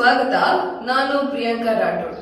ಸ್ವಾಗತ ನಾನು ಪ್ರಿಯಾಂಕಾ ರಾಠೋಡ್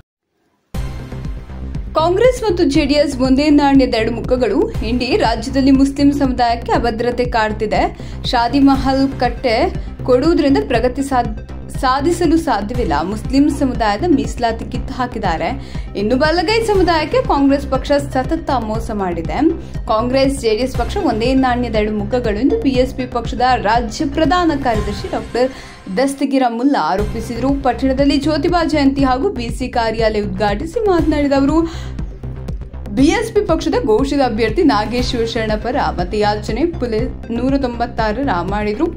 ಕಾಂಗ್ರೆಸ್ ಮತ್ತು ಜೆಡಿಎಸ್ ಒಂದೇ ನಾಣ್ಯದ ಎರಡು ಮುಖಗಳು ಇಂಡಿ ರಾಜ್ಯದಲ್ಲಿ ಮುಸ್ಲಿಂ ಸಮುದಾಯಕ್ಕೆ ಅಭದ್ರತೆ ಕಾಡ್ತಿದೆ ಶಾದಿ ಮಹಲ್ ಕಟ್ಟೆ ಕೊಡುವುದರಿಂದ ಪ್ರಗತಿ ಸಾಧ್- ಸಾಧಿಸಲು ಸಾಧ್ಯವಿಲ್ಲ ಮುಸ್ಲಿಂ ಸಮುದಾಯದ ಮೀಸಲಾತಿ ಕಿತ್ತು ಹಾಕಿದ್ದಾರೆ ಇನ್ನು ಬಲಗೈ ಸಮುದಾಯಕ್ಕೆ ಕಾಂಗ್ರೆಸ್ ಪಕ್ಷ ಸತತ ಮೋಸ ಮಾಡಿದೆ ಕಾಂಗ್ರೆಸ್ ಜೆಡಿಎಸ್ ಪಕ್ಷ ಒಂದೇ ನಾಣ್ಯದ ಎರಡು ಮುಖಗಳು ಎಂದು ಬಿಎಸ್ಪಿ ಪಕ್ಷದ ರಾಜ್ಯ ಪ್ರಧಾನ ಕಾರ್ಯದರ್ಶಿ ಡಾಕ್ಟರ್ ದಸ್ತಗಿರ ಮುಲ್ಲಾ ಆರೋಪಿಸಿದರು ಪಟ್ಟಣದಲ್ಲಿ ಜ್ಯೋತಿಬಾ ಜಯಂತಿ ಹಾಗೂ ಬಿಸಿ ಕಾರ್ಯಾಲಯ ಉದ್ಘಾಟಿಸಿ ಮಾತನಾಡಿದ ಅವರು ಬಿಎಸ್ಪಿ ಪಕ್ಷದ ಘೋಷಿತ ಅಭ್ಯರ್ಥಿ ನಾಗೇಶ್ ಶಿವಶರಣ ಪರ ಮತಯಾಚನೆ ಪುಲೆ ನೂರ ತೊಂಬತ್ತಾರರ ಮಾಡಿದ್ರು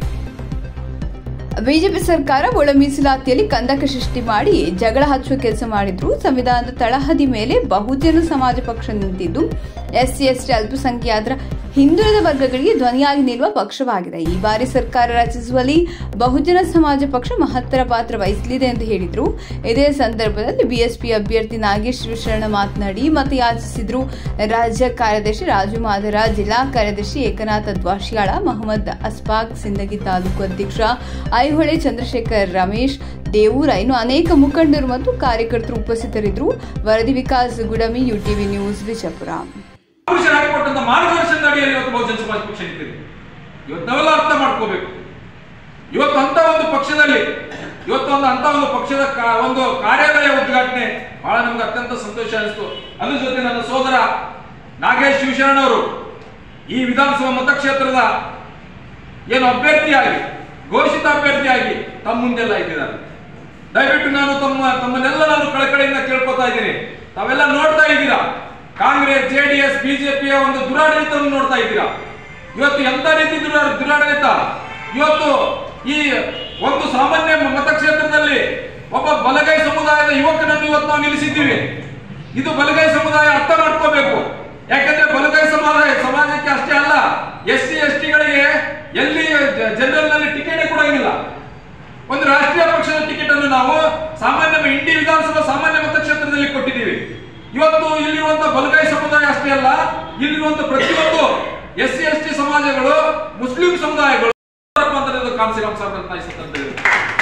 ಬಿಜೆಪಿ ಸರ್ಕಾರ ಒಳ ಮೀಸಲಾತಿಯಲ್ಲಿ ಕಂದಕ ಸೃಷ್ಟಿ ಮಾಡಿ ಜಗಳ ಹಚ್ಚುವ ಕೆಲಸ ಮಾಡಿದ್ರು ಸಂವಿಧಾನದ ತಳಹದಿ ಮೇಲೆ ಬಹುಜನ ಸಮಾಜ ಪಕ್ಷ ನಿಂತಿದ್ದು ಎಸ್ಸಿ ಎಸ್ಟಿ ಅಲ್ಪಸಂಖ್ಯಾತರ ಹಿಂದುಳಿದ ವರ್ಗಗಳಿಗೆ ಧ್ವನಿಯಾಗಿ ನಿಲ್ಲುವ ಪಕ್ಷವಾಗಿದೆ ಈ ಬಾರಿ ಸರ್ಕಾರ ರಚಿಸುವಲ್ಲಿ ಬಹುಜನ ಸಮಾಜ ಪಕ್ಷ ಮಹತ್ತರ ಪಾತ್ರ ವಹಿಸಲಿದೆ ಎಂದು ಹೇಳಿದರು ಇದೇ ಸಂದರ್ಭದಲ್ಲಿ ಬಿಎಸ್ಪಿ ಅಭ್ಯರ್ಥಿ ನಾಗೇಶ್ ಶಿವಶರಣ ಮಾತನಾಡಿ ಮತಯಾಚಿಸಿದ್ರು ರಾಜ್ಯ ಕಾರ್ಯದರ್ಶಿ ರಾಜು ಮಾದರ ಜಿಲ್ಲಾ ಕಾರ್ಯದರ್ಶಿ ಏಕನಾಥ ದ್ವಾಶಿಯಾಳ ಮೊಹಮ್ಮದ್ ಅಸ್ಫಾಕ್ ಸಿಂದಗಿ ತಾಲೂಕು ಅಧ್ಯಕ್ಷ ಐಹೊಳೆ ಚಂದ್ರಶೇಖರ್ ರಮೇಶ್ ದೇವೂರ ಇನ್ನು ಅನೇಕ ಮುಖಂಡರು ಮತ್ತು ಕಾರ್ಯಕರ್ತರು ಉಪಸ್ಥಿತರಿದ್ದರು ವರದಿ ವಿಕಾಸ್ ಗುಡಮಿ ಯುಟಿವಿ ನ್ಯೂಸ್ ವಿಜಯಪುರ ಪುರುಷರು ಹಾಕಿಕೊಟ್ಟಂತ ಮಾರ್ಗದರ್ಶನದ ಅಡಿಯಲ್ಲಿ ಇವತ್ತು ಬಹುಜನ ಸಮಾಜ ಪಕ್ಷ ನಿಂತಿದೆ ಇವತ್ತು ನಾವೆಲ್ಲ ಅರ್ಥ ಮಾಡ್ಕೋಬೇಕು ಇವತ್ತು ಅಂತ ಒಂದು ಪಕ್ಷದಲ್ಲಿ ಇವತ್ತು ಒಂದು ಅಂತ ಒಂದು ಪಕ್ಷದ ಕಾ- ಒಂದು ಕಾರ್ಯಾಲಯ ಉದ್ಘಾಟನೆ ಬಹಳ ನಮ್ಗೆ ಅತ್ಯಂತ ಸಂತೋಷ ಅನಿಸ್ತು ಅದ್ರ ಜೊತೆ ನನ್ನ ಸೋದರ ನಾಗೇಶ್ ಶಿವಶರಣ ಅವರು ಈ ವಿಧಾನಸಭಾ ಮತಕ್ಷೇತ್ರದ ಏನು ಅಭ್ಯರ್ಥಿಯಾಗಿ ಘೋಷಿತ ಅಭ್ಯರ್ಥಿಯಾಗಿ ತಮ್ಮ ಮುಂದೆಲ್ಲ ಇಟ್ಟಿದ್ದಾರೆ ದಯವಿಟ್ಟು ನಾನು ತಮ್ಮ ತಮ್ಮನ್ನೆಲ್ಲ ನಾನು ಕಳಕಳಿಯಿಂದ ಕೇಳ್ಕೊತಾ ಇದ್ದೀನಿ ತಾವೆಲ್ಲ ನೋಡ್ತಾ ಇದ್ದೀರಾ ಕಾಂಗ್ರೆಸ್ ಜೆಡಿಎಸ್ ಬಿಜೆಪಿಯ ಒಂದು ದುರಾಡಳಿತವನ್ನು ನೋಡ್ತಾ ಇದ್ದೀರಾ ಇವತ್ತು ಎಂತ ರೀತಿ ದುರಾ- ದುರಾಡಳಿತ ಇವತ್ತು ಈ ಒಂದು ಸಾಮಾನ್ಯ ಮತಕ್ಷೇತ್ರದಲ್ಲಿ ಒಬ್ಬ ಬಲಗೈ ಸಮುದಾಯದ ಯುವಕನನ್ನು ಇವತ್ತು ನಾವು ನಿಲ್ಲಿಸಿದ್ದೀವಿ ಇದು ಬಲಗೈ ಸಮುದಾಯ ಅರ್ಥ ಮಾಡ್ಕೋಬೇಕು ಯಾಕಂದ್ರೆ ಬಲಗೈ ಸಮಾಜ ಸಮಾಜಕ್ಕೆ ಅಷ್ಟೇ ಅಲ್ಲ ಎಸ್ ಸಿ ಎಸ್ ಟಿಗಳಿಗೆ ಎಲ್ಲಿ ಜನರಲ್ ನಲ್ಲಿ ಟಿಕೆಟ್ ಕೊಡಂಗಿಲ್ಲ ಒಂದು ರಾಷ್ಟ್ರೀಯ ಪಕ್ಷದ ಟಿಕೆಟ್ ಅನ್ನು ನಾವು ಸಾಮಾನ್ಯ ಇಂಡಿ ವಿಧಾನಸಭಾ ಸಾಮಾನ್ಯ ಮತಕ್ಷೇತ್ರದಲ್ಲಿ ಕೊಟ್ಟಿದ್ದೀವಿ ಇವತ್ತು ಇಲ್ಲಿರುವಂತ ಬಲಗೈ ಸಮುದಾಯ ಅಷ್ಟೇ ಅಲ್ಲ ಇಲ್ಲಿರುವಂತ ಪ್ರತಿಯೊಂದು ಎಸ್ ಸಿ ಎಸ್ ಟಿ ಸಮಾಜಗಳು ಮುಸ್ಲಿಂ ಸಮುದಾಯಗಳು ಕಾನ್ಸೆಪ್ಟ್ ಅಂತ ಈ ಸಂದರ್ಭದಲ್ಲಿ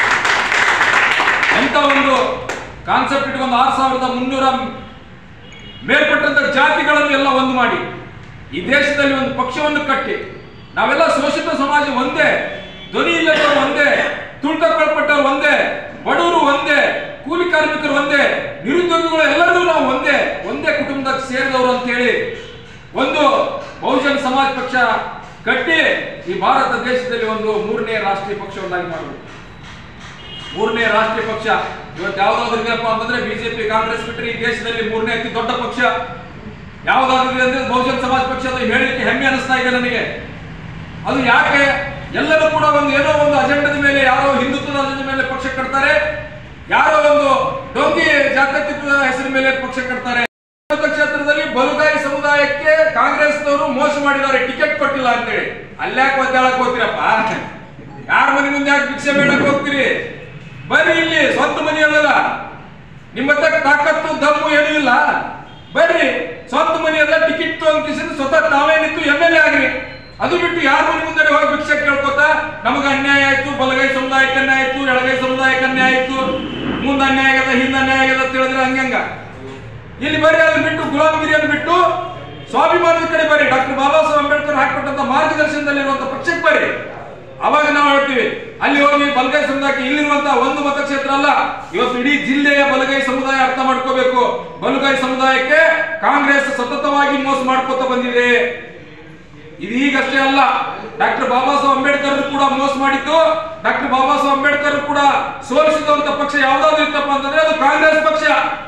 ಎಂತ ಒಂದು ಕಾನ್ಸೆಪ್ಟ್ ಇಟ್ಕೊಂಡು ಆರು ಸಾವಿರದ ಮುನ್ನೂರ ಮೇಲ್ಪಟ್ಟಂತ ಜಾತಿಗಳನ್ನು ಎಲ್ಲ ಒಂದು ಮಾಡಿ ಈ ದೇಶದಲ್ಲಿ ಒಂದು ಪಕ್ಷವನ್ನು ಕಟ್ಟಿ ನಾವೆಲ್ಲ ಶೋಷಿತ ಸಮಾಜ ಒಂದೇ ಧ್ವನಿ ಇಲ್ಲದವರು ಒಂದೇ ತುಳಿತಕ್ಕೊಳಪಟ್ಟವರು ಒಂದೇ ಬಡವರು ಒಂದೇ ಕೂಲಿ ಕಾರ್ಮಿಕರು ಒಂದೇ ನಿರುದ್ಯೋಗಿಗಳು ಎಲ್ಲರೂ ನಾವು ಒಂದೇ ಒಂದೇ ಕುಟುಂಬದಾಗ ಸೇರಿದವರು ಅಂತ ಹೇಳಿ ಒಂದು ಬಹುಜನ ಸಮಾಜ ಪಕ್ಷ ಕಟ್ಟಿ ಈ ಭಾರತ ದೇಶದಲ್ಲಿ ಒಂದು ಮೂರನೇ ರಾಷ್ಟ್ರೀಯ ಪಕ್ಷವನ್ನಾಗಿ ಮಾಡಬೇಕು ಮೂರನೇ ರಾಷ್ಟ್ರೀಯ ಪಕ್ಷ ಇವತ್ತು ಯಾವ್ದಾದ್ರು ಇದೆಯಪ್ಪ ಅಂತಂದ್ರೆ ಬಿಜೆಪಿ ಕಾಂಗ್ರೆಸ್ ಬಿಟ್ಟರೆ ಈ ದೇಶದಲ್ಲಿ ಮೂರನೇ ಅತಿ ದೊಡ್ಡ ಪಕ್ಷ ಯಾವ್ದಾದ್ರು ಇದೆ ಅಂದ್ರೆ ಬಹುಜನ ಸಮಾಜ ಪಕ್ಷ ಅದು ಹೇಳಲಿಕ್ಕೆ ಹೆಮ್ಮೆ ಅನಿಸ್ತಾ ಇದೆ ನನಗೆ ಅದು ಯಾಕೆ ಎಲ್ಲರೂ ಕೂಡ ಒಂದು ಏನೋ ಒಂದು ಅಜೆಂಡದ ಮೇಲೆ ಯಾರೋ ಹಿಂದುತ್ವದ ಅಜೆಂಡ ಮೇಲೆ ಪಕ್ಷ ಕಟ್ತಾರೆ ಯಾರೋ ಒಂದು ಡೊಂಗಿ ಜಾತ್ಯತೀತ ಹೆಸರಿನ ಮೇಲೆ ಪಕ್ಷ ಕಟ್ತಾರೆ ಕ್ಷೇತ್ರದಲ್ಲಿ ಬಲುಗಾಯಿ ಸಮುದಾಯಕ್ಕೆ ಕಾಂಗ್ರೆಸ್ನವರು ಮೋಸ ಮಾಡಿದ್ದಾರೆ ಟಿಕೆಟ್ ಕೊಟ್ಟಿಲ್ಲ ಅಂತೇಳಿ ಅಲ್ಯಾಕೆ ಒದ್ದಾಳಕ್ ಹೋಗ್ತೀರಪ್ಪ ಯಾರ ಮನೆ ಮುಂದೆ ಯಾಕೆ ಭಿಕ್ಷೆ ಬೇಡಕ್ ಹೋಗ್ತೀರಿ ಬರ್ರಿ ಇಲ್ಲಿ ಸ್ವಂತ ಮನೆ ಅಲ್ಲಲ್ಲ ನಿಮ್ಮ ಹತ್ರ ತಾಕತ್ತು ದಮ್ಮು ಏನೂ ಇಲ್ಲ ಬರ್ರಿ ಸ್ವಂತ ಮನೆ ಅಲ್ಲ ಟಿಕೆಟ್ ತಗೊಂಡ್ ಸ್ವತಃ ತಾವೇ ನಿಂತು ಎಮ್ ಎಲ್ ಎ ಆಗ್ರಿ ಅದು ಬಿಟ್ಟು ಯಾರ ಮನೆ ಮುಂದೆ ಹೋಗಿ ಭಿಕ್ಷೆ ಕೇಳ್ಕೊತ ನಮಗ ಅನ್ಯಾಯ ಆಯ್ತು ಬಲಗೈ ಸಮುದಾಯಕ್ಕೆ ಅನ್ಯಾಯ ಆಯ್ತು ಎಡಗೈ ಸಮುದಾಯಕ್ಕೆ ಅನ್ಯಾಯ ಆಯ್ತು ಮುಂದೆ ಅನ್ಯಾಯ ಆಗ್ಯದ ಹಿಂದೆ ಅನ್ಯಾಯ ಆಗ್ಯದ ಅಂತ ಹೇಳಿದ್ರೆ ಹಂಗಂಗ ಇಲ್ಲಿ ಬರ್ರಿ ಅದನ್ನ ಬಿಟ್ಟು ಗುಲಾಮಗಿರಿಯನ್ನು ಬಿಟ್ಟು ಸ್ವಾಭಿಮಾನದ ಕಡೆ ಬರ್ರಿ ಡಾಕ್ಟರ್ ಬಾಬಾ ಸಾಹೇಬ್ ಅಂಬೇಡ್ಕರ್ ಹಾಕೊಟ್ಟಂತ ಮಾರ್ಗದರ್ಶನದಲ್ಲಿರುವಂತ ಪಕ್ಷಕ್ಕೆ ಬರ್ರಿ ಅವಾಗ ನಾವು ಹೇಳ್ತೀವಿ ಅಲ್ಲಿ ಹೋಗಿ ಬಲಗೈ ಸಮುದಾಯಕ್ಕೆ ಇಲ್ಲಿರುವಂತಹ ಒಂದು ಮತಕ್ಷೇತ್ರ ಅಲ್ಲ ಇವತ್ತು ಇಡೀ ಜಿಲ್ಲೆಯ ಬಲಗೈ ಸಮುದಾಯ ಅರ್ಥ ಮಾಡ್ಕೋಬೇಕು ಬಲಗೈ ಸಮುದಾಯಕ್ಕೆ ಕಾಂಗ್ರೆಸ್ ಸತತವಾಗಿ ಮೋಸ ಮಾಡ್ಕೋತ ಬಂದಿದೆ ಇದು ಈಗಷ್ಟೇ ಅಲ್ಲ ಡಾಕ್ಟರ್ ಬಾಬಾ ಸಾಹೇಬ್ ಅಂಬೇಡ್ಕರ್ ಕೂಡ ಮೋಸ ಮಾಡಿದ್ದು ಡಾಕ್ಟರ್ ಬಾಬಾ ಸಾಹೇಬ್ ಅಂಬೇಡ್ಕರ್ ಕೂಡ ಸೋಲಿಸಿದಂತ ಪಕ್ಷ ಯಾವ್ದಾದ್ರು ಇತ್ತಪ್ಪ ಅಂತಂದ್ರೆ ಅದು ಕಾಂಗ್ರೆಸ್ ಪಕ್ಷ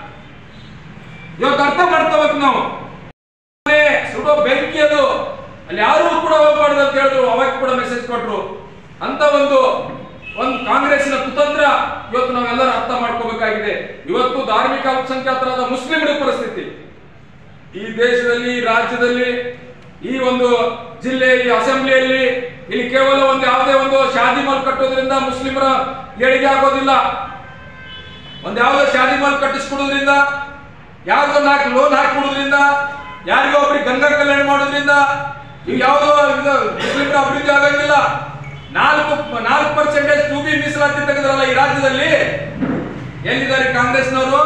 ಇವತ್ತು ಅರ್ಥ ಮಾಡ್ಕೋಬೇಕು ನಾವು ಅಲ್ಲೇ ಸುಡೋ ಬೆಂಕಿ ಅದು ಅಲ್ಲಿ ಯಾರು ಕೂಡ ಹೋಗ್ಬಾರ್ದು ಅಂತ ಹೇಳಿದ್ರು ಅವಾಗ ಕೂಡ ಮೆಸೇಜ್ ಕೊಟ್ರು ಅಂತ ಒಂದು ಒಂದು ಕಾಂಗ್ರೆಸ್ಸಿನ ಕುತಂತ್ರ ಇವತ್ತು ನಾವೆಲ್ಲರೂ ಅರ್ಥ ಮಾಡ್ಕೋಬೇಕಾಗಿದೆ ಇವತ್ತು ಧಾರ್ಮಿಕ ಅಲ್ಪಸಂಖ್ಯಾತರಾದ ಮುಸ್ಲಿಮರ ಪರಿಸ್ಥಿತಿ ಈ ದೇಶದಲ್ಲಿ ಈ ರಾಜ್ಯದಲ್ಲಿ ಈ ಒಂದು ಜಿಲ್ಲೆ ಈ ಅಸೆಂಬ್ಲಿಯಲ್ಲಿ ಇಲ್ಲಿ ಕೇವಲ ಒಂದು ಯಾವುದೇ ಒಂದು ಶಾದಿ ಮಾಲ್ ಕಟ್ಟೋದ್ರಿಂದ ಮುಸ್ಲಿಮರ ಏಳಿಗೆ ಆಗೋದಿಲ್ಲ ಒಂದ್ ಯಾವ್ದೋ ಶಾದಿ ಮಾಲ್ ಕಟ್ಟಿಸ್ಕೊಡೋದ್ರಿಂದ ಯಾವ್ದೋ ನಾಲ್ಕು ಲೋನ್ ಹಾಕೊಡೋದ್ರಿಂದ ಯಾರಿಗೋ ಒಬ್ರಿಗೆ ಗಂಗಾ ಕಲ್ಯಾಣ ಮಾಡೋದ್ರಿಂದ ಇವು ಯಾವುದೋ ಇದು ಮುಸ್ಲಿಮರ ಅಭಿವೃದ್ಧಿ ಆಗಂಗಿಲ್ಲ ನಾಲ್ಕು ನಾಲ್ಕು ಪರ್ಸೆಂಟೇಜ್ ಟು ಬಿ ಮೀಸಲಾತಿ ತೆಗೆದ್ರಲ್ಲ ಈ ರಾಜ್ಯದಲ್ಲಿ ಎಲ್ಲಿದ್ದಾರೆ ಕಾಂಗ್ರೆಸ್ನವರು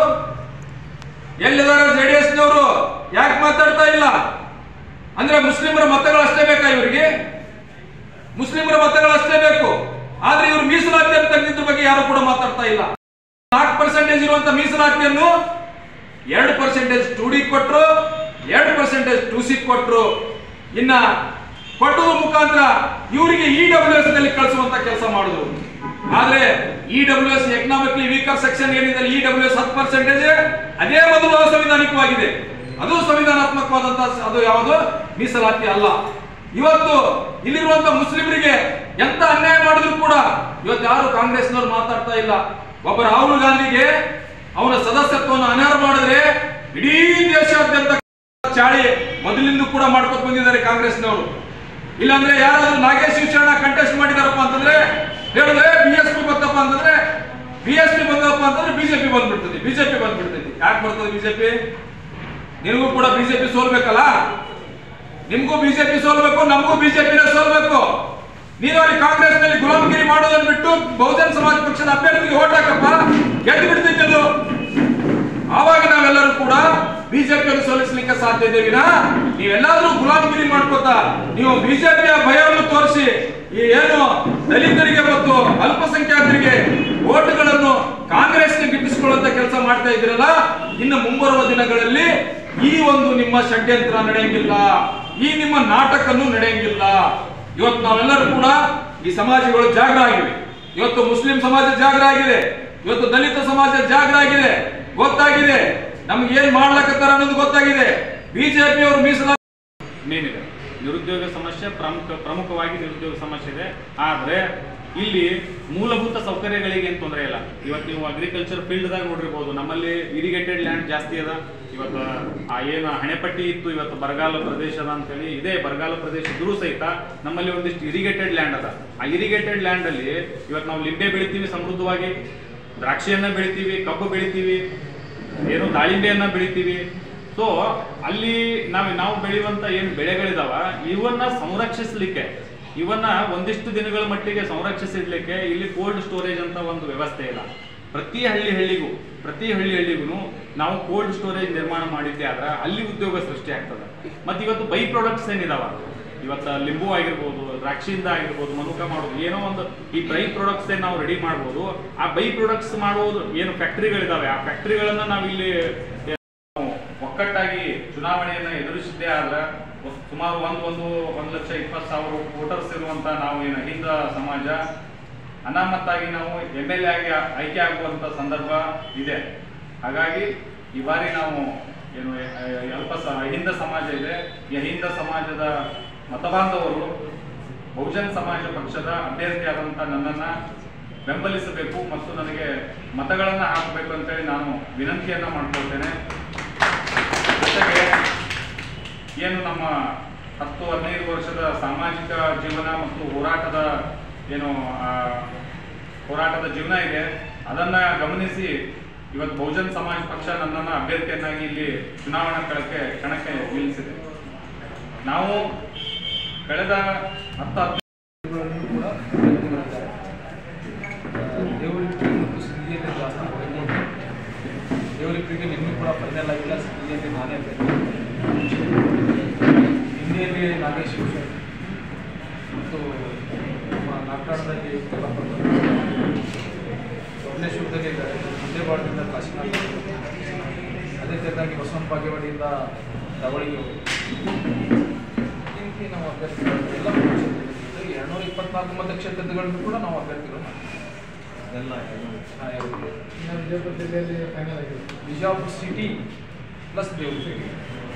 ಎಲ್ಲಿದ್ದಾರೆ ಜೆಡಿಎಸ್ ನವರು ಯಾಕೆ ಮಾತಾಡ್ತಾ ಇಲ್ಲ ಅಂದ್ರೆ ಮುಸ್ಲಿಮರ ಮತಗಳು ಅಷ್ಟೇ ಬೇಕಾ ಇವರಿಗೆ ಮುಸ್ಲಿಮರ ಮತಗಳು ಅಷ್ಟೇ ಬೇಕು ಆದ್ರೆ ಇವರು ಮೀಸಲಾತಿ ಅಂತ ತೆಗೆದಿದ್ರ ಬಗ್ಗೆ ಯಾರು ಕೂಡ ಮಾತಾಡ್ತಾ ಇಲ್ಲ ನಾಲ್ಕು ಪರ್ಸೆಂಟೇಜ್ ಇರುವಂತ ಮೀಸಲಾತಿಯನ್ನು ಎರಡು ಪರ್ಸೆಂಟೇಜ್ ಟು ಡಿ ಕೊಟ್ರು ಎರಡು ಪರ್ಸೆಂಟೇಜ್ ಟು ಸಿ ಕೊಟ್ರು ಇನ್ನ ಕೊಟ್ಟದ ಮುಖಾಂತರ ಇವರಿಗೆ ಇ ಡಬ್ಲ್ಯೂ ಎಸ್ ನಲ್ಲಿ ಕಳಿಸುವಂತ ಕೆಲಸ ಮಾಡಿದ್ರು ಆದ್ರೆ E W S economically weaker section ಏನಿದೆ ಇ ಡಬ್ಲ್ಯೂ ಎಸ್ ಹತ್ತು ಪರ್ಸೆಂಟೇಜ್ ಅದೇ ಮೊದಲು ಅಸಂವಿಧಾನಿಕವಾಗಿದೆ ಅದು ಸಂವಿಧಾನಾತ್ಮಕವಾದಂತ ಅದು ಯಾವುದು ಮೀಸಲಾತಿ ಅಲ್ಲ ಇವತ್ತು ಇಲ್ಲಿರುವಂತ ಮುಸ್ಲಿಮರಿಗೆ ಎಂತ ಅನ್ಯಾಯ ಮಾಡಿದ್ರು ಕೂಡ ಇವತ್ತು ಯಾರು ಕಾಂಗ್ರೆಸ್ನವ್ರು ಮಾತಾಡ್ತಾ ಇಲ್ಲ ಒಬ್ಬ ರಾಹುಲ್ ಗಾಂಧಿಗೆ ಅವನ ಸದಸ್ಯತ್ವವನ್ನು ಅನರ್ಹ ಮಾಡಿದ್ರೆ ಇಡೀ ದೇಶಾದ್ಯಂತ ಚಾಳಿ ಮೊದಲಿಂದ ಕೂಡ ಮಾಡ್ಕೊತ ಬಂದಿದ್ದಾರೆ ಕಾಂಗ್ರೆಸ್ನವರು ಇಲ್ಲಾಂದ್ರೆ ಯಾರಾದ್ರೂ ನಾಗೇಶ್ ಶಿವಶರಣ ಕಂಟೆಸ್ಟ್ ಮಾಡಿದಾರಪ್ಪ ಅಂತಂದ್ರೆ ಹೇಳಿದ್ರೆ ಬಿ ಎಸ್ ಪಿ ಬಂತಪ್ಪ ಅಂತಂದ್ರೆ ಬಿ ಎಸ್ ಪಿ ಬಂದಪ್ಪ ಅಂತಂದ್ರೆ ಬಿಜೆಪಿ ಬಂದ್ಬಿಡ್ತದೆ ಬಿಜೆಪಿ ಬಂದ್ಬಿಡ್ತೈತಿ ಯಾಕೆ ಬರ್ತದೆ ಬಿಜೆಪಿ ನಿನಗೂ ಕೂಡ ಬಿಜೆಪಿ ಸೋಲ್ಬೇಕಲ್ಲ ನಿಮ್ಗೂ ಬಿಜೆಪಿ ಸೋಲ್ಬೇಕು ನಮಗೂ ಬಿಜೆಪಿನೇ ಸೋಲ್ಬೇಕು ನೀನು ಅಲ್ಲಿ ಕಾಂಗ್ರೆಸ್ ನಲ್ಲಿ ಗುಲಾಮಗಿರಿ ಮಾಡೋದನ್ನ ಬಿಟ್ಟು ಬಹುಜನ್ ಸಮಾಜ ಪಕ್ಷದ ಅಭ್ಯರ್ಥಿಗೆ ಓಟ್ ಹಾಕಪ್ಪ ಗೆದ್ದು ಬಿಡ್ತೈತೆ ಅದು ಆವಾಗ ನಾವೆಲ್ಲರೂ ಕೂಡ ಬಿಜೆಪಿಯನ್ನು ಸೋಲಿಸಲಿಕ್ಕೆ ಸಾಧ್ಯ ಇದೆ ವಿನ ನೀವೆಲ್ಲಾದ್ರೂ ಗುಲಾಮಗಿರಿ ಮಾಡ್ಕೋತಾ ನೀವು ಬಿಜೆಪಿಯ ಭಯವನ್ನು ತೋರಿಸಿ ಈ ಏನು ದಲಿತರಿಗೆ ಮತ್ತು ಅಲ್ಪಸಂಖ್ಯಾತರಿಗೆ ಓಟುಗಳನ್ನು ಕಾಂಗ್ರೆಸ್ಗೆ ಗಿಟ್ಟಿಸಿಕೊಳ್ಳುವಂತ ಕೆಲಸ ಮಾಡ್ತಾ ಇದ್ದೀರಲ್ಲ ಇನ್ನು ಮುಂಬರುವ ದಿನಗಳಲ್ಲಿ ಈ ಒಂದು ನಿಮ್ಮ ಷಡ್ಯಂತ್ರ ನಡೆಯಂಗಿಲ್ಲ ಈ ನಿಮ್ಮ ನಾಟಕನು ನಡೆಯಂಗಿಲ್ಲ ಇವತ್ತು ನಾವೆಲ್ಲರೂ ಕೂಡ ಈ ಸಮಾಜಗಳು ಜಾಗ್ರ ಆಗಿವೆ ಇವತ್ತು ಮುಸ್ಲಿಂ ಸಮಾಜ ಜಾಗ್ರ ಆಗಿದೆ ಇವತ್ತು ದಲಿತ ಸಮಾಜ ಜಾಗ್ರ ಆಗಿದೆ ಗೊತ್ತಾಗಿದೆ ನಮ್ಗೆ ಏನ್ ಮಾಡ್ಲಕತ್ತಾರ ಅನ್ನೋದು ಗೊತ್ತಾಗಿದೆ ಬಿಜೆಪಿ ಅವರು ಮೀಸಲಾತಿ ಮೇನ್ ಇದೆ ನಿರುದ್ಯೋಗ ಸಮಸ್ಯೆ ಪ್ರಮುಖ ಪ್ರಮುಖವಾಗಿ ನಿರುದ್ಯೋಗ ಸಮಸ್ಯೆ ಇದೆ ಆದರೆ ಇಲ್ಲಿ ಮೂಲಭೂತ ಸೌಕರ್ಯಗಳಿಗೆ ಏನು ತೊಂದರೆ ಇಲ್ಲ ಇವತ್ತು ನೀವು ಅಗ್ರಿಕಲ್ಚರ್ ಫೀಲ್ಡ್ದಾಗ ನೋಡಿರ್ಬೋದು ನಮ್ಮಲ್ಲಿ ಇರಿಗೇಟೆಡ್ ಲ್ಯಾಂಡ್ ಜಾಸ್ತಿ ಅದ ಇವತ್ತು ಆ ಏನು ಹಣೆಪಟ್ಟಿ ಇತ್ತು ಇವತ್ತು ಬರಗಾಲ ಪ್ರದೇಶದ ಅಂತೇಳಿ ಇದೇ ಬರಗಾಲ ಪ್ರದೇಶ ಇದ್ರೂ ಸಹಿತ ನಮ್ಮಲ್ಲಿ ಒಂದಿಷ್ಟು ಇರಿಗೇಟೆಡ್ ಲ್ಯಾಂಡ್ ಅದ ಆ ಇರಿಗೇಟೆಡ್ ಲ್ಯಾಂಡ್ ಅಲ್ಲಿ ಇವತ್ತು ನಾವು ಲಿಂಬೆ ಬೆಳಿತೀವಿ ಸಮೃದ್ಧವಾಗಿ ದ್ರಾಕ್ಷಿಯನ್ನ ಬೆಳಿತೀವಿ ಕಬ್ಬು ಬೆಳಿತೀವಿ ಏನು ದಾಳಿಂಬೆಯನ್ನ ಬೆಳಿತೀವಿ ಸೊ ಅಲ್ಲಿ ನಾವು ನಾವು ಬೆಳೆಯುವಂತ ಏನು ಬೆಳೆಗಳಿದಾವ ಇವನ್ನ ಸಂರಕ್ಷಿಸಲಿಕ್ಕೆ ಇವನ್ನ ಒಂದಿಷ್ಟು ದಿನಗಳ ಮಟ್ಟಿಗೆ ಸಂರಕ್ಷಿಸಿಡ್ಲಿಕ್ಕೆ ಇಲ್ಲಿ ಕೋಲ್ಡ್ ಸ್ಟೋರೇಜ್ ಅಂತ ಒಂದು ವ್ಯವಸ್ಥೆ ಇಲ್ಲ ಪ್ರತಿ ಹಳ್ಳಿ ಹಳ್ಳಿಗೂ ಪ್ರತಿ ಹಳ್ಳಿ ಹಳ್ಳಿಗೂ ನಾವು ಕೋಲ್ಡ್ ಸ್ಟೋರೇಜ್ ನಿರ್ಮಾಣ ಮಾಡಿದ್ದೆ ಆದ್ರೆ ಅಲ್ಲಿ ಉದ್ಯೋಗ ಸೃಷ್ಟಿ ಆಗ್ತದೆ ಮತ್ತೆ ಇವತ್ತು ಬೈ ಪ್ರಾಡಕ್ಟ್ಸ್ ಏನಿದಾವ ಇವತ್ತು ಲಿಂಬು ಆಗಿರ್ಬೋದು ದ್ರಾಕ್ಷಿಯಿಂದ ಆಗಿರ್ಬೋದು ಮನುಕ ಮಾಡೋದು ಏನೋ ಒಂದು ಈ ಬೈ ಪ್ರಾಡಕ್ಟ್ಸ್ ನಾವು ರೆಡಿ ಮಾಡ್ಬೋದು ಆ ಬೈ ಪ್ರಾಡಕ್ಟ್ಸ್ ಮಾಡುವುದು ಏನು ಫ್ಯಾಕ್ಟ್ರಿಗಳಿದಾವೆ ಆ ಫ್ಯಾಕ್ಟ್ರಿಗಳನ್ನ ನಾವು ಇಲ್ಲಿ ನಾವು ಒಕ್ಕಟ್ಟಾಗಿ ಚುನಾವಣೆಯನ್ನ ಎದುರಿಸಿದ್ದೇ ಆದ್ರೆ ಸುಮಾರು ಒಂದು ಒಂದು ಒಂದು ಲಕ್ಷ ಇಪ್ಪತ್ತು ಸಾವಿರ ವೋಟರ್ಸ್ ಇರುವಂತ ನಾವು ಏನು ಹಿಂದ ಸಮಾಜ ಅನಾಮತ್ತಾಗಿ ನಾವು ಎಮ್ ಎಲ್ ಎ ಆಗಿ ಆಯ್ಕೆ ಆಗುವಂತ ಸಂದರ್ಭ ಇದೆ ಹಾಗಾಗಿ ಈ ಬಾರಿ ನಾವು ಏನು ಅಹ್, ಅಲ್ಪ ಸ- ಹಿಂದ ಸಮಾಜ ಇದೆ ಈ ಹಿಂದ ಸಮಾಜದ ಮತಬಾಂಧವರು ಬಹುಜನ್ ಸಮಾಜ ಪಕ್ಷದ ಅಭ್ಯರ್ಥಿಯಾದಂಥ ನನ್ನನ್ನ ಬೆಂಬಲಿಸಬೇಕು ಮತ್ತು ನನಗೆ ಮತಗಳನ್ನ ಹಾಕಬೇಕು ಅಂತೇಳಿ ನಾನು ವಿನಂತಿಯನ್ನ ಮಾಡ್ಕೊಳ್ತೇನೆ ಜೊತೆಗೆ ಏನು ನಮ್ಮ ಹತ್ತು ಹದಿನೈದು ವರ್ಷದ ಸಾಮಾಜಿಕ ಜೀವನ ಮತ್ತು ಹೋರಾಟದ ಏನು ಆ, ಹೋರಾಟದ ಜೀವನ ಇದೆ ಅದನ್ನ ಗಮನಿಸಿ ಇವತ್ತು ಬಹುಜನ್ ಸಮಾಜ ಪಕ್ಷ ನನ್ನನ್ನು ಅಭ್ಯರ್ಥಿಯನ್ನಾಗಿ ಇಲ್ಲಿ ಚುನಾವಣಾ ಕಣಕ್ಕೆ ಕಣಕ್ಕೆ ನಿಲ್ಲಿಸಿದೆ ನಾವು ಕಳೆದ ಹತ್ತು ಹದಿನೈದು ಕೂಡ ಮಾಡಿದ್ದಾರೆ. ದೇವರಿಪ್ಪಿ ಮತ್ತು ಸಿದ್ಧಿಯಲ್ಲಿ ಜಾಸ್ತಿ ಹೊರಗೆ ದೇವರಿಪ್ಪಿಗೆ ನಿನ್ನೂ ಕೂಡ ಫೈನಲ್ ಆಗಿಲ್ಲ ಸಿದ್ಧಿಯಲ್ಲಿ ನಾನೇ ಅಭ್ಯರ್ಥಿ. ಹಿಂದಿಯಲ್ಲಿ ನಾಗೇಶ್ ಶಿವಶರ್ ಮತ್ತು ನಮ್ಮ ನಾಗರಾಡದಲ್ಲಿ ಭುವನೇಶ್ವರದಲ್ಲಿ ಇದ್ದಾರೆ ಮುದ್ದೇಬಾಳದಿಂದ ಕಾಶಿನಾಥ್ ಅದೇ ರೀತಿಯಾಗಿ ಬಸವನ ಬಾಗೇವಾಡಿಯಿಂದ ದಾವಳಿಗೆ ಅವರು ಈ ರೀತಿ ನಾವು ಅಭ್ಯರ್ಥಿಗಳು ಎಲ್ಲ ಕ್ಷೇತ್ರದಲ್ಲಿ ಎರಡ್ನೂರ ಇಪ್ಪತ್ನಾಲ್ಕು ಮತಕ್ಷೇತ್ರಗಳಿಗೂ ಕೂಡ ನಾವು ಅಭ್ಯರ್ಥಿಗಳು ಮಾಡ್ತೀವಿ. ಎಲ್ಲ ಹಾ, ಎರಡು. ವಿಜಯಪುರ ಜಿಲ್ಲೆಯಲ್ಲಿ ಫೈನಲ್ ಆಗಿದೆ ಬಿಜಾಪುರ ಸಿಟಿ ಪ್ಲಸ್ ದೇವಸ್ಥಾನ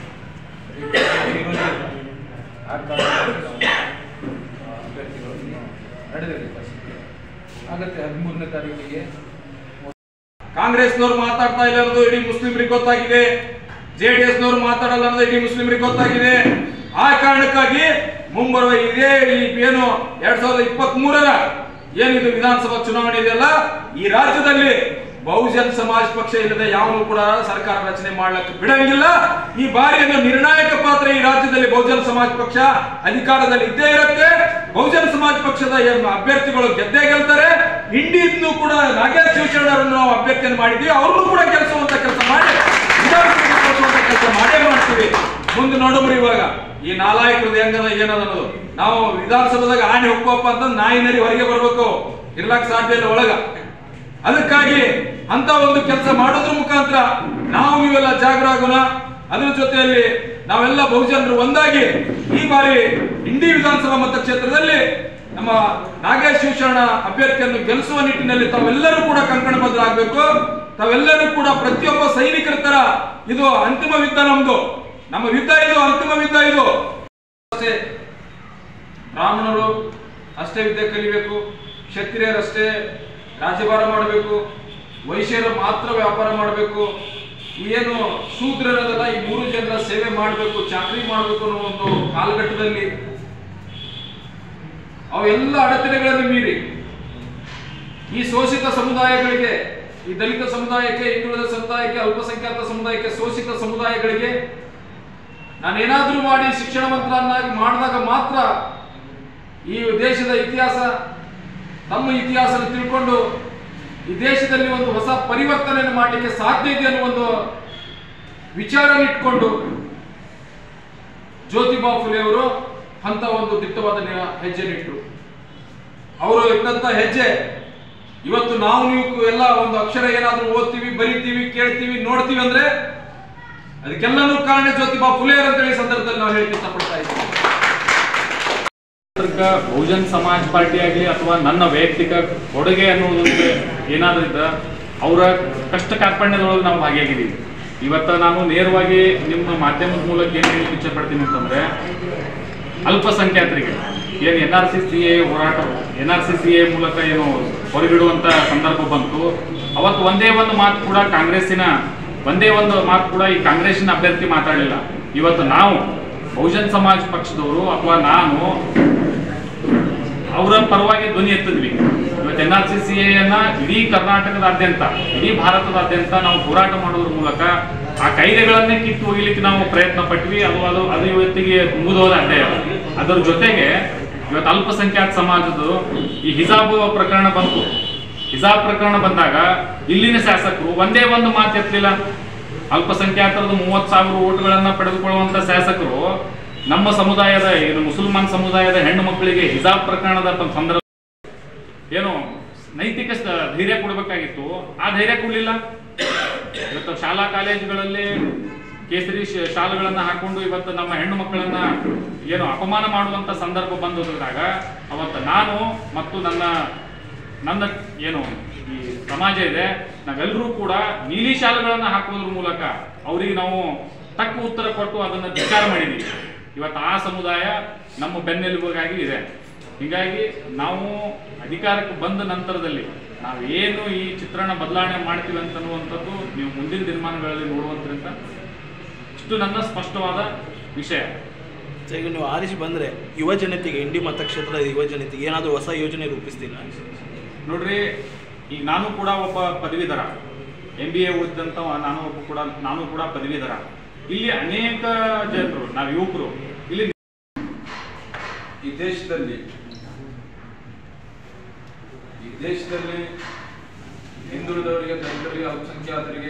ಅಭ್ಯರ್ಥಿಗಳು ಇನ್ನು ನಡೆದಿದೆ ಆಗತ್ತೆ ಹದಿಮೂರನೇ ತಾರೀಕಿಗೆ ಕಾಂಗ್ರೆಸ್ನವ್ರು ಮಾತಾಡ್ತಾ ಇಲ್ಲ ಅನ್ನೋದು ಇಡೀ ಮುಸ್ಲಿಮರಿಗೆ ಗೊತ್ತಾಗಿದೆ ಜೆಡಿಎಸ್ ನವರು ಮಾತಾಡಲ್ಲ ಅನ್ನೋದು ಇಡೀ ಮುಸ್ಲಿಮರಿಗೆ ಗೊತ್ತಾಗಿದೆ ಆ ಕಾರಣಕ್ಕಾಗಿ ಮುಂಬರುವ ಇದೇ ಈ ಏನು ಎರಡ್ ಸಾವಿರದ ಇಪ್ಪತ್ತ್ ಮೂರರ ಏನಿದು ವಿಧಾನಸಭಾ ಚುನಾವಣೆ ಇದೆಯಲ್ಲ ಈ ರಾಜ್ಯದಲ್ಲಿ ಬಹುಜನ್ ಸಮಾಜ್ ಪಕ್ಷ ಇಲ್ಲದೆ ಯಾವನು ಕೂಡ ಸರ್ಕಾರ ರಚನೆ ಮಾಡ್ಲಿಕ್ಕೆ ಬಿಡಂಗಿಲ್ಲ ಈ ಬಾರಿಯನ್ನು ನಿರ್ಣಾಯಕ ಪಾತ್ರ ಈ ರಾಜ್ಯದಲ್ಲಿ ಬಹುಜನ್ ಸಮಾಜ್ ಪಕ್ಷ ಅಧಿಕಾರದಲ್ಲಿ ಇದ್ದೇ ಇರುತ್ತೆ ಬಹುಜನ್ ಸಮಾಜ್ ಪಕ್ಷದ ಏನ್ ಅಭ್ಯರ್ಥಿಗಳು ಗೆದ್ದೇ ಗೆಲ್ತಾರೆ ಇಂಡಿಯನ್ನು ಕೂಡ ನಾಗೇಶ್ ಶಿವಶರಣರನ್ನು ನಾವು ಅಭ್ಯರ್ಥಿಯನ್ನು ಮಾಡಿದ್ವಿ ಅವ್ರನ್ನು ಕೂಡ ಗೆಲ್ಲಿಸುವಂತ ಕೆಲಸ ಮಾಡಿ ವಿಧಾನಸಭೆಗೆ ಕಳಿಸುವಂತ ಕೆಲಸ ಮಾಡೇ ಮಾಡ್ತೀವಿ ಮುಂದೆ ನೋಡಮ್ರಿ ಇವಾಗ ಈ ನಾಲಾಯಕರದ್ದು ಹೆಂಗದ ಏನದ ಅನ್ನೋದು ನಾವು ವಿಧಾನಸಭೆದಾಗ ಆನೆ ಹೋಗ್ಕೋಪ್ಪ ಅಂತ ನಾಯಿ ನರಿ ಹೊರಗೆ ಬರ್ಬೇಕು ಇರ್ಲಕ್ ಸಾಧ್ಯ ಇಲ್ಲ ಒಳಗ ಅದಕ್ಕಾಗಿ ಅಂತ ಒಂದು ಕೆಲಸ ಮಾಡೋದ್ರ ಮುಖಾಂತರ ನಾವು ನೀವೆಲ್ಲ ಜಾಗರಾಗೋಣ ಅದ್ರ ಜೊತೆಯಲ್ಲಿ ನಾವೆಲ್ಲ ಬಹುಜನರು ಒಂದಾಗಿ ಈ ಬಾರಿ ಇಂಡಿ ವಿಧಾನಸಭಾ ಮತಕ್ಷೇತ್ರದಲ್ಲಿ ನಮ್ಮ ನಾಗೇಶ್ ಶಿವಶರಣ ಅಭ್ಯರ್ಥಿಯನ್ನು ಗೆಲ್ಲಿಸುವ ನಿಟ್ಟಿನಲ್ಲಿ ತಾವೆಲ್ಲರೂ ಕೂಡ ಕಂಕಣಬದ್ಧರಾಗಬೇಕು ತಾವೆಲ್ಲರೂ ಕೂಡ ಪ್ರತಿಯೊಬ್ಬ ಸೈನಿಕರ ತರ ಇದು ಅಂತಿಮ ಯುದ್ಧ ನಮ್ದು ನಮ್ಮ ಯುದ್ಧ ಇದು ಅಂತಿಮ ಯುದ್ಧ ಇದು ಅಷ್ಟೇ ಬ್ರಾಹ್ಮಣರು ಅಷ್ಟೇ ವಿದ್ಯೆ ಕಲಿಬೇಕು ಕ್ಷತ್ರಿಯರಷ್ಟೇ ರಾಜ್ಯಭಾರ ಮಾಡಬೇಕು ವೈಶ್ಯರು ಮಾತ್ರ ವ್ಯಾಪಾರ ಮಾಡಬೇಕು ಏನು ಶೂದ್ರರದಲ್ಲ ಈ ಮೂರು ಜನರ ಸೇವೆ ಮಾಡಬೇಕು ಚಾಕರಿ ಮಾಡಬೇಕು ಅನ್ನೋ ಒಂದು ಕಾಲಘಟ್ಟದಲ್ಲಿ ಅವೆಲ್ಲ ಅಡೆತಡೆಗಳನ್ನು ಮೀರಿ ಈ ಶೋಷಿತ ಸಮುದಾಯಗಳಿಗೆ ಈ ದಲಿತ ಸಮುದಾಯಕ್ಕೆ ಹಿಂದುಳಿದ ಸಮುದಾಯಕ್ಕೆ ಅಲ್ಪಸಂಖ್ಯಾತ ಸಮುದಾಯಕ್ಕೆ ಶೋಷಿತ ಸಮುದಾಯಗಳಿಗೆ ನಾನೇನಾದ್ರೂ ಮಾಡಿ ಶಿಕ್ಷಣವಂತರನ್ನಾಗಿ ಮಾಡಿದಾಗ ಮಾತ್ರ ಈ ದೇಶದ ಇತಿಹಾಸ ತಮ್ಮ ಇತಿಹಾಸನ ತಿಳ್ಕೊಂಡು ಈ ದೇಶದಲ್ಲಿ ಒಂದು ಹೊಸ ಪರಿವರ್ತನೆಯನ್ನು ಮಾಡಲಿಕ್ಕೆ ಸಾಧ್ಯ ಇದೆ ಅನ್ನೋ ಒಂದು ವಿಚಾರ ಇಟ್ಕೊಂಡು ಜ್ಯೋತಿಬಾ ಫುಲೆ ಅವರು ಅಂತ ಒಂದು ದಿಟ್ಟವಾದ ನಿ- ಹೆಜ್ಜೆ ಇಟ್ಟರು ಅವರು ಇಟ್ಟಂತ ಹೆಜ್ಜೆ ಇವತ್ತು ನಾವು ನೀವು ಎಲ್ಲ ಒಂದು ಅಕ್ಷರ ಏನಾದ್ರೂ ಓದ್ತೀವಿ ಬರಿತೀವಿ ಕೇಳ್ತೀವಿ ನೋಡ್ತೀವಿ ಅಂದ್ರೆ ಅದಕ್ಕೆಲ್ಲನೂ ಕಾರಣ ಜ್ಯೋತಿಬಾ ಫುಲೆ ಅಂತೇಳಿ ಈ ಸಂದರ್ಭದಲ್ಲಿ ನಾವು ಹೇಳಕ್ಕೆ ಇಷ್ಟಪಡ್ತಾ ಇದ್ದೀವಿ ಅದಕ್ಕ ಬಹುಜನ್ ಸಮಾಜ್ ಪಾರ್ಟಿ ಆಗಲಿ ಅಥವಾ ನನ್ನ ವೈಯಕ್ತಿಕ ಕೊಡುಗೆ ಅನ್ನೋದು ಏನಾದ್ರೂ ಇದ್ದ ಅವರ ಕಷ್ಟ ಕಾರ್ಪಣ್ಯದೊಳಗೆ ನಾವು ಭಾಗಿಯಾಗಿದ್ದೀವಿ ಇವತ್ತ ನಾನು ನೇರವಾಗಿ ನಿಮ್ಮ ಮಾಧ್ಯಮದ ಮೂಲಕ ಏನು ಹೇಳಿ ಇಚ್ಛೆ ಪಡ್ತೀನಿ ಅಂತಂದ್ರೆ ಅಲ್ಪಸಂಖ್ಯಾತರಿಗೆ ಏನು N R C C A ಹೋರಾಟ N R C C A ಮೂಲಕ ಏನು ಹೊರಗಿಡುವಂತ ಸಂದರ್ಭ ಬಂತು ಅವತ್ತು ಒಂದೇ ಒಂದು ಮಾತು ಕೂಡ ಕಾಂಗ್ರೆಸ್ಸಿನ ಒಂದೇ ಒಂದು ಮಾತು ಕೂಡ ಈ ಕಾಂಗ್ರೆಸ್ಸಿನ ಅಭ್ಯರ್ಥಿ ಮಾತಾಡಲಿಲ್ಲ ಇವತ್ತು ನಾವು ಬಹುಜನ್ ಸಮಾಜ್ ಪಕ್ಷದವರು ಅಥವಾ ನಾನು ಅವರ ಪರವಾಗಿ ಧ್ವನಿ ಎತ್ತಿದ್ವಿ ಇವತ್ತು ಎನ್ ಆರ್ ಸಿ ಸಿ ಅನ್ನ ಇಡೀ ಕರ್ನಾಟಕದಾದ್ಯಂತ ಇಡೀ ಭಾರತದಾದ್ಯಂತ ನಾವು ಹೋರಾಟ ಮಾಡೋದ್ರ ಮೂಲಕ ಆ ಕಾಯ್ದೆಗಳನ್ನೇ ಕಿತ್ತು ಒಗಿಲಿಕ್ಕೆ ನಾವು ಪ್ರಯತ್ನ ಪಟ್ವಿ ಅದು ಅದು ಅದು ಇವತ್ತಿಗೆ ಮುಗಿದೋದ ಅಧ್ಯಾಯ ಅದರ ಜೊತೆಗೆ ಇವತ್ತು ಅಲ್ಪಸಂಖ್ಯಾತ ಸಮಾಜದ್ದು ಈ ಹಿಜಾಬ್ ಪ್ರಕರಣ ಬಂತು ಹಿಜಾಬ್ ಪ್ರಕರಣ ಬಂದಾಗ ಇಲ್ಲಿನ ಶಾಸಕರು ಒಂದೇ ಒಂದು ಮಾತು ಎತ್ತಲಿಲ್ಲ ಅಲ್ಪಸಂಖ್ಯಾತರದ್ದು ಮೂವತ್ತು ಸಾವಿರ ಓಟ್ಗಳನ್ನ ಪಡೆದುಕೊಳ್ಳುವಂತ ಶಾಸಕರು ನಮ್ಮ ಸಮುದಾಯದ ಏನು ಮುಸಲ್ಮಾನ್ ಸಮುದಾಯದ ಹೆಣ್ಣು ಮಕ್ಕಳಿಗೆ ಹಿಜಾಬ್ ಪ್ರಕರಣದ ಪ- ಸಂದರ್ಭ ಏನು ನೈತಿಕ ಸ- ಧೈರ್ಯ ಕೊಡಬೇಕಾಗಿತ್ತು ಆ ಧೈರ್ಯ ಕೊಡ್ಲಿಲ್ಲ ಇವತ್ತು ಶಾಲಾ ಕಾಲೇಜುಗಳಲ್ಲಿ ಕೇಸರಿ ಶ- ಶಾಲುಗಳನ್ನ ಹಾಕೊಂಡು ಇವತ್ತು ನಮ್ಮ ಹೆಣ್ಣು ಮಕ್ಕಳನ್ನ ಏನು ಅಪಮಾನ ಮಾಡುವಂತ ಸಂದರ್ಭ ಬಂದಾಗ ಅವತ್ತು ನಾನು ಮತ್ತು ನನ್ನ ನನ್ನ ಏನು ಈ ಸಮಾಜ ಇದೆ ನಾವೆಲ್ಲರೂ ಕೂಡ ನೀಲಿ ಶಾಲುಗಳನ್ನ ಹಾಕೋದ್ರ ಮೂಲಕ ಅವರಿಗೆ ನಾವು ತಕ್ಕ ಉತ್ತರ ಕೊಟ್ಟು ಅದನ್ನ ಧಿಕ್ಕಾರ ಮಾಡಿದೀವಿ ಇವತ್ತು ಆ ಸಮುದಾಯ ನಮ್ಮ ಬೆನ್ನೆಲುಬಾಗಿ ಇದೆ ಹೀಗಾಗಿ ನಾವು ಅಧಿಕಾರಕ್ಕೆ ಬಂದ ನಂತರದಲ್ಲಿ ನಾವೇನು ಈ ಚಿತ್ರಣ ಬದಲಾವಣೆ ಮಾಡ್ತೀವಿ ಅಂತನ್ನುವಂಥದ್ದು ನೀವು ಮುಂದಿನ ದಿನಮಾನಗಳಲ್ಲಿ ನೋಡುವಂತರಿಂದ ಇಷ್ಟು ನನ್ನ ಸ್ಪಷ್ಟವಾದ ವಿಷಯ ಸೊ ಈಗ ನೀವು ಆರಿಸಿ ಬಂದರೆ ಯುವ ಜನತೆಗೆ ಇಂಡಿ ಮತಕ್ಷೇತ್ರದ ಯುವ ಜನತೆಗೆ ಏನಾದರೂ ಹೊಸ ಯೋಜನೆ ರೂಪಿಸ್ತೀರಾ ನೋಡ್ರಿ ಈಗ ನಾನು ಕೂಡ ಒಬ್ಬ ಪದವೀಧರ ಎಂ ಬಿ ಎ ಓದಿದಂತ ನಾನು ಒಬ್ಬ ಕೂಡ ನಾನು ಕೂಡ ಪದವೀಧರ ಇಲ್ಲಿ ಅನೇಕ ಜನರು ನಾವು ಯುವಕರು ಇಲ್ಲಿ ಈ ದೇಶದಲ್ಲಿ ಈ ದೇಶದಲ್ಲಿ ಹಿಂದುಳಿದವರಿಗೆ ದಲಿತರಿಗೆ ಅಲ್ಪಸಂಖ್ಯಾತರಿಗೆ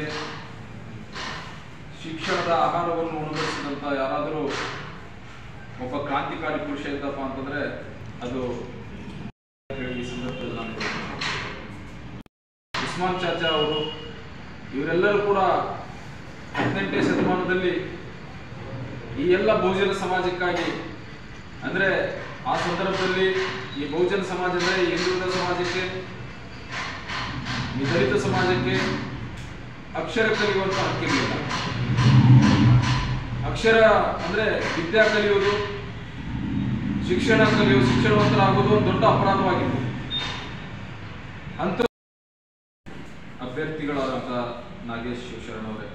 ಶಿಕ್ಷಣದ ಆಹಾರವನ್ನು ಉಣಬಡಿಸಿದಂತ ಯಾರಾದರೂ ಒಬ್ಬ ಕ್ರಾಂತಿಕಾರಿ ಪುರುಷ ಇದ್ದಪ್ಪ ಅಂತಂದ್ರೆ ಅದು ಈ ಸಂದರ್ಭದಲ್ಲಿ ನಾನು ಹೇಳ್ತೀನಿ. ಉಸ್ಮಾನ್ ಚಾಚಾ ಅವರು ಇವರೆಲ್ಲರೂ ಕೂಡ ಹದಿನೆಂಟನೇ ಶತಮಾನದಲ್ಲಿ ಈ ಎಲ್ಲ ಬಹುಜನ ಸಮಾಜಕ್ಕಾಗಿ ಅಂದ್ರೆ ಆ ಸಂದರ್ಭದಲ್ಲಿ ಈ ಬಹುಜನ ಸಮಾಜ ಅಂದ್ರೆ ಈ ಹಿಂದುಳಿದ ಸಮಾಜಕ್ಕೆ ಈ ದಲಿತ ಸಮಾಜಕ್ಕೆ ಅಕ್ಷರ ಕಲಿಯುವಂತ ಹಕ್ಕಿರಲಿಲ್ಲ ಅಕ್ಷರ ಅಂದ್ರೆ ವಿದ್ಯಾ ಕಲಿಯುವುದು ಶಿಕ್ಷಣ ಕಲಿಯುವುದು ಶಿಕ್ಷಣವಂತರಾಗುವುದು ಒಂದು ದೊಡ್ಡ ಅಪರಾಧವಾಗಿತ್ತು ಅಂತ ಅಭ್ಯರ್ಥಿಗಳಾದಂಥ ನಾಗೇಶ್ ಶಿವಶರಣ್ ಅವರೇ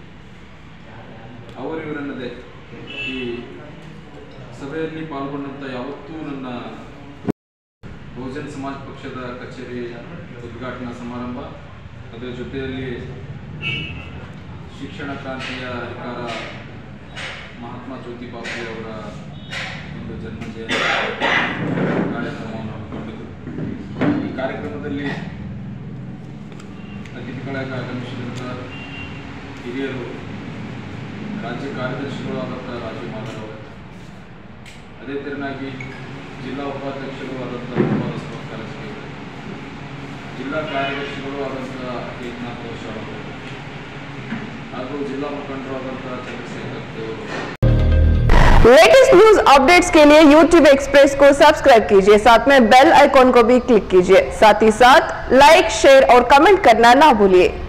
ಅವರು ಇವರನ್ನದೇ ಈ ಸಭೆಯಲ್ಲಿ ಪಾಲ್ಗೊಂಡಂತ ಯಾವತ್ತೂ ನನ್ನ ಬಹುಜನ್ ಸಮಾಜ್ ಪಕ್ಷದ ಕಚೇರಿ ಉದ್ಘಾಟನಾ ಸಮಾರಂಭ ಅದರ ಜೊತೆಯಲ್ಲಿ ಶಿಕ್ಷಣ ಕ್ರಾಂತಿಯ ಹರಿಕಾರ ಮಹಾತ್ಮ ಜ್ಯೋತಿಬಾಪು ಅವರ ಒಂದು ಜನ್ಮ ಜಯಂತಿ ಕಾರ್ಯಕ್ರಮವನ್ನು ಹಮ್ಮಿಕೊಂಡಿದ್ದು ಈ ಕಾರ್ಯಕ್ರಮದಲ್ಲಿ ಅತಿಥಿಗಳಾಗಿ ಆಗಮಿಸಿದಂಥ ಹಿರಿಯರು ರಾಜ್ಯ ಕಾರ್ಯದರ್ಶಿಗಳು ಆದಂಥ ರಾಜೀವ್ ಮಾಧವ್ ಅವರು ಅದೇ ತೆರನಾಗಿ ಜಿಲ್ಲಾ ಉಪಾಧ್ಯಕ್ಷರು ಆದಂಥ ಗೋಪಾಲ ಕಾಲೇಜಿಗೆ ಜಿಲ್ಲಾ ಕಾರ್ಯದರ್ಶಿಗಳು ಆದಂಥ ಏಕನಾಥ್ ಘೋಷ್ ಅವರು ಹಾಗೂ ಜಿಲ್ಲಾ ಮುಖಂಡರು ಆದಂಥ ಚಂದ್ರಶೇಖರ್ ದೇವರು लेटेस्ट न्यूज अपडेट्स के लिए YouTube एक्सप्रेस को सब्सक्राइब कीजिए साथ में बेल आइकॉन को भी क्लिक कीजिए साथ ही साथ लाइक शेयर और कमेंट करना ना भूलिए